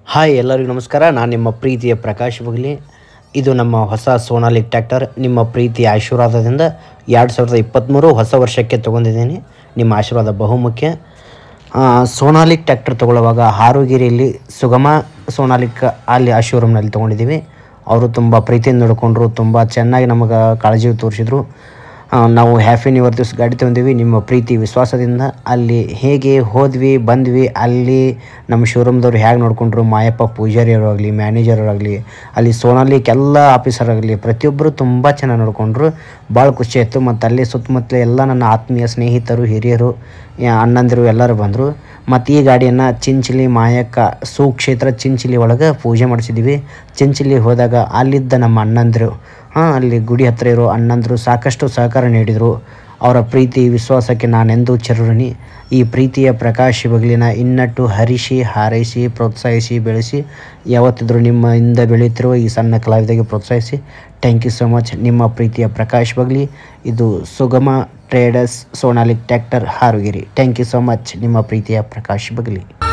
hi ಎಲ್ಲರಿಗೂ ನಮಸ್ಕಾರ ನಾನು ನಿಮ್ಮ ಪ್ರೀತಿಯ ಪ್ರಕಾಶ್ ಬಗಲಿ ಇದು ನಮ್ಮ ಹೊಸ ಸೋನಾಲಿಕ್ ಟ್ರ್ಯಾಕ್ಟರ್ ನಿಮ್ಮ ಪ್ರೀತಿಯ ಆಶೀರ್ವಾದದಿಂದ ಎರಡು ಸಾವಿರದ ಇಪ್ಪತ್ತ್ಮೂರು ಹೊಸ ವರ್ಷಕ್ಕೆ ತೊಗೊಂಡಿದ್ದೀನಿ ನಿಮ್ಮ ಆಶೀರ್ವಾದ ಬಹುಮುಖ್ಯ ಆ, ಸೋನಾಲಿಕ್ ಟ್ರ್ಯಾಕ್ಟರ್ ತೊಗೊಳ್ಳುವಾಗ ಹಾರುಗಿರಿಯಲ್ಲಿ ಸುಗಮ ಸೋನಾಲಿಕ್ ಅಲ್ಲಿ ಆ ಶೋರೂಮ್ನಲ್ಲಿ ತೊಗೊಂಡಿದ್ದೀವಿ ಅವರು ತುಂಬ ಪ್ರೀತಿಯಿಂದ ನೋಡಿಕೊಂಡ್ರು ತುಂಬ ಚೆನ್ನಾಗಿ ನಮಗೆ ಕಾಳಜಿ ತೋರಿಸಿದ್ರು ಆ, ನಾವು ಹ್ಯಾಪಿ ನ್ಯೂ ಇಯರ್ ದಿವಸ ಗಾಡಿ ತೊಗೊಂಡಿವಿ ನಿಮ್ಮ ಪ್ರೀತಿ ವಿಶ್ವಾಸದಿಂದ ಅಲ್ಲಿ ಹೇಗೆ ಹೋದ್ವಿ ಬಂದ್ವಿ ಅಲ್ಲಿ ನಮ್ಮ ಶೋರೂಮ್ದವ್ರು ಹೇಗೆ ನೋಡ್ಕೊಂಡ್ರು ಮಾಯಪ್ಪ ಪೂಜಾರಿಯವರಾಗಲಿ ಮ್ಯಾನೇಜರವರಾಗಲಿ ಅಲ್ಲಿ ಸೋನಾಲಿಕ್ ಎಲ್ಲ ಆಫೀಸರ್ ಆಗಲಿ ಪ್ರತಿಯೊಬ್ಬರು ತುಂಬ ಚೆನ್ನಾಗಿ ನೋಡಿಕೊಂಡ್ರು ಭಾಳ ಖುಷಿ ಆಯಿತು ಮತ್ತು ಅಲ್ಲಿ ಸುತ್ತಮುತ್ತಲ ಎಲ್ಲ ನನ್ನ ಆತ್ಮೀಯ ಸ್ನೇಹಿತರು ಹಿರಿಯರು ಯಾ- ಅಣ್ಣಂದಿರು ಎಲ್ಲರೂ ಬಂದರು ಮತ್ತು ಈ ಗಾಡಿಯನ್ನು ಚಿಂಚಲಿ ಮಾಯಕ್ಕ ಸುಕ್ಷೇತ್ರ ಚಿಂಚಲಿ ಒಳಗೆ ಪೂಜೆ ಮಾಡಿಸಿದ್ದೀವಿ ಚಿಂಚಲಿ ಹೋದಾಗ ಅಲ್ಲಿದ್ದ ನಮ್ಮ ಅಣ್ಣಂದಿರು ಹಾಂ ಅಲ್ಲಿ ಗುಡಿ ಹತ್ತಿರ ಇರೋ ಅಣ್ಣಂದರು ಸಾಕಷ್ಟು ಸಹಕಾರ ನೀಡಿದರು ಅವರ ಪ್ರೀತಿ ವಿಶ್ವಾಸಕ್ಕೆ ನಾನೆಂದೂ ಚಿರಋಣಿ ಈ ಪ್ರೀತಿಯ ಪ್ರಕಾಶ್ ಬಗಲಿನ ಇನ್ನಟ್ಟು ಹರಿಸಿ ಹಾರೈಸಿ ಪ್ರೋತ್ಸಾಹಿಸಿ ಬೆಳೆಸಿ ಯಾವತ್ತಿದ್ರೂ ನಿಮ್ಮಿಂದ ಬೆಳೆಯುತ್ತಿರುವ ಈ ಸಣ್ಣ ಕಲಾವಿದರಿಗೆ ಪ್ರೋತ್ಸಾಹಿಸಿ ಥ್ಯಾಂಕ್ ಯು ಸೊ ಮಚ್ ನಿಮ್ಮ ಪ್ರೀತಿಯ ಪ್ರಕಾಶ್ ಬಗ್ಲಿ ಇದು Sugama traders Sonalika tractor Harugiri thank you so much ನಿಮ್ಮ ಪ್ರೀತಿಯ ಪ್ರಕಾಶ್ ಬಗ್ಲಿ